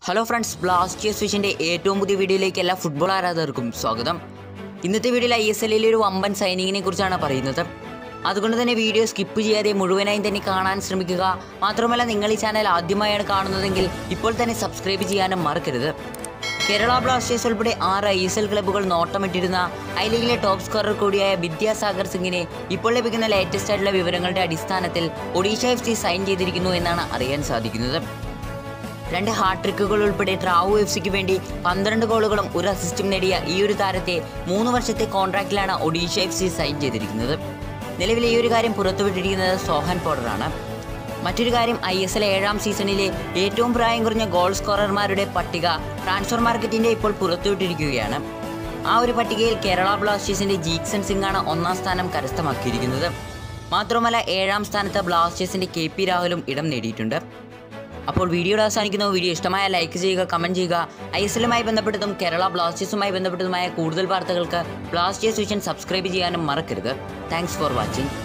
hello friends Blasters വിഷൻ്റെ ഏറ്റവും പുതിയ വീഡിയോയിലേക്ക് എല്ലാ ഫുട്ബോൾ ആരാധകർക്കും സ്വാഗതം ഇന്നത്തെ വീഡിയോയിൽ ഐ എസ് എല്ലിലെ ഒരു വമ്പൻ സൈനിങ്ങിനെ കുറിച്ചാണ് പറയുന്നത് അതുകൊണ്ട് തന്നെ വീഡിയോ സ്കിപ്പ് ചെയ്യാതെ മുഴുവനായും തന്നെ കാണാൻ ശ്രമിക്കുക മാത്രമല്ല നിങ്ങൾ ഈ ചാനൽ ആദ്യമായാണ് കാണുന്നതെങ്കിൽ ഇപ്പോൾ തന്നെ സബ്സ്ക്രൈബ് ചെയ്യാനും മറക്കരുത് കേരള ബ്ലാസ്റ്റേഴ്സ് ഉൾപ്പെടെ ആറ് ഐ എസ് എൽ ക്ലബ്ബുകൾ നോട്ടമിട്ടിരുന്ന ഐ ലീഗിലെ ടോപ്പ് സ്കോറർ കൂടിയായ വിദ്യാസാഗർ സിംഗിനെ ഇപ്പോൾ ലഭിക്കുന്ന ലേറ്റസ്റ്റ് ആയിട്ടുള്ള വിവരങ്ങളുടെ അടിസ്ഥാനത്തിൽ ഒഡീഷ എഫ് സി സൈൻ ചെയ്തിരിക്കുന്നു എന്നാണ് അറിയാൻ സാധിക്കുന്നത് രണ്ട് ഹാർട്ട് ട്രിക്കുകൾ ഉൾപ്പെടെ ട്രാവു എഫ് സിക്ക് വേണ്ടി പന്ത്രണ്ട് ഗോളുകളും ഒരു അസിസ്റ്റും നേടിയ ഈ ഒരു താരത്തെ മൂന്ന് വർഷത്തെ കോൺട്രാക്റ്റിലാണ് ഒഡീഷ എഫ് സി സൈൻ ചെയ്തിരിക്കുന്നത് നിലവിൽ ഈ ഒരു കാര്യം പുറത്തുവിട്ടിരിക്കുന്നത് സോഹൻ പോഡറാണ് മറ്റൊരു കാര്യം ഐ എസ് എൽ ഏഴാം സീസണിലെ ഏറ്റവും പ്രായം കുറഞ്ഞ ഗോൾ സ്കോറർമാരുടെ പട്ടിക ട്രാൻസ്ഫർ മാർക്കറ്റിന്റെ ഇപ്പോൾ പുറത്തുവിട്ടിരിക്കുകയാണ് ആ ഒരു പട്ടികയിൽ കേരള ബ്ലാസ്റ്റേഴ്സിന്റെ ജീക്സൺ സിംഗ് ആണ് ഒന്നാം സ്ഥാനം കരസ്ഥമാക്കിയിരിക്കുന്നത് മാത്രമല്ല ഏഴാം സ്ഥാനത്ത് ബ്ലാസ്റ്റേഴ്സിന്റെ കെ പി രാഹുലും ഇടം നേടിയിട്ടുണ്ട് അപ്പോൾ വീഡിയോയുടെ അവസാനിക്കുന്നു വീഡിയോ ഇഷ്ടമായ ലൈക്ക് ചെയ്യുക കമൻറ്റ് ചെയ്യുക ഐ എസ് എല്ലുമായി ബന്ധപ്പെട്ടതും കേരള ബ്ലാസ്റ്റേഴ്സുമായി ബന്ധപ്പെട്ടതുമായ കൂടുതൽ വാർത്തകൾക്ക് ബ്ലാസ്റ്റേഴ്സ് വിഷൻ സബ്സ്ക്രൈബ് ചെയ്യാനും മറക്കരുത് താങ്ക്സ് ഫോർ വാച്ചിങ്